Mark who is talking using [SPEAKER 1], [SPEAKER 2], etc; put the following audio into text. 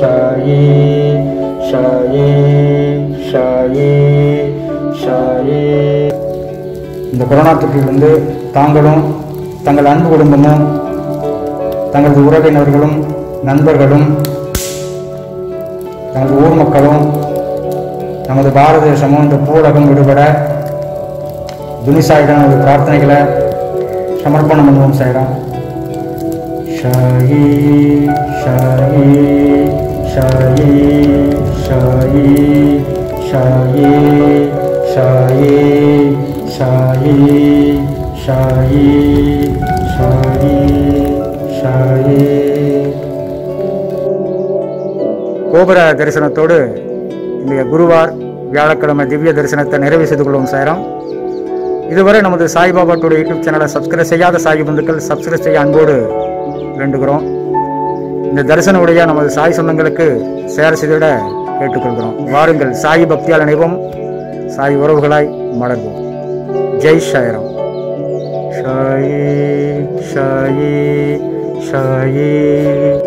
[SPEAKER 1] ஷாயி ஷாயி ஷாயி ஷாயி இந்த கொரோனா தொற்றிலிருந்து தாங்களும் தங்கள் அன்பு குடும்பமும் தங்களது உறவினர்களும் நண்பர்களும் நமது ஊர் மக்களும் நமது பாரத தேசமும் இந்த பூலகம் விடுபட துனிசாயிடம் நமது பிரார்த்தனைகளை சமர்ப்பணம் பண்ணுவோம் சாயிரம் ஷாயி ஷாயி ஷாயி ஷாயி ஷாயி ஷாயி ஷாயி ஷாயி ஷாயி ஷாயி கோபுர தரிசனத்தோடு இன்றைய குருவார் வியாழக்கிழமை திவ்ய தரிசனத்தை நிறைவு செய்து கொள்வோம் சாயிரம் இதுவரை நமது சாய்பாபா டுடே யூடியூப் சேனலை சப்ஸ்கிரைப் செய்யாத சாய் பந்துக்கள் சப்ஸ்கிரைப் செய்ய அன்போடு வேண்டுகிறோம் இந்த தரிசன உடைய நமது சாய் சொந்தங்களுக்கு ஷேர் செய்திட கேட்டுக்கொள்கிறோம் வாருங்கள் சாய் பக்தியால் இணைவோம் சாய் உறவுகளாய் மலர்வோம் ஜெய் ஷாயிரம் ஷாயி ஷாயி ஷாயி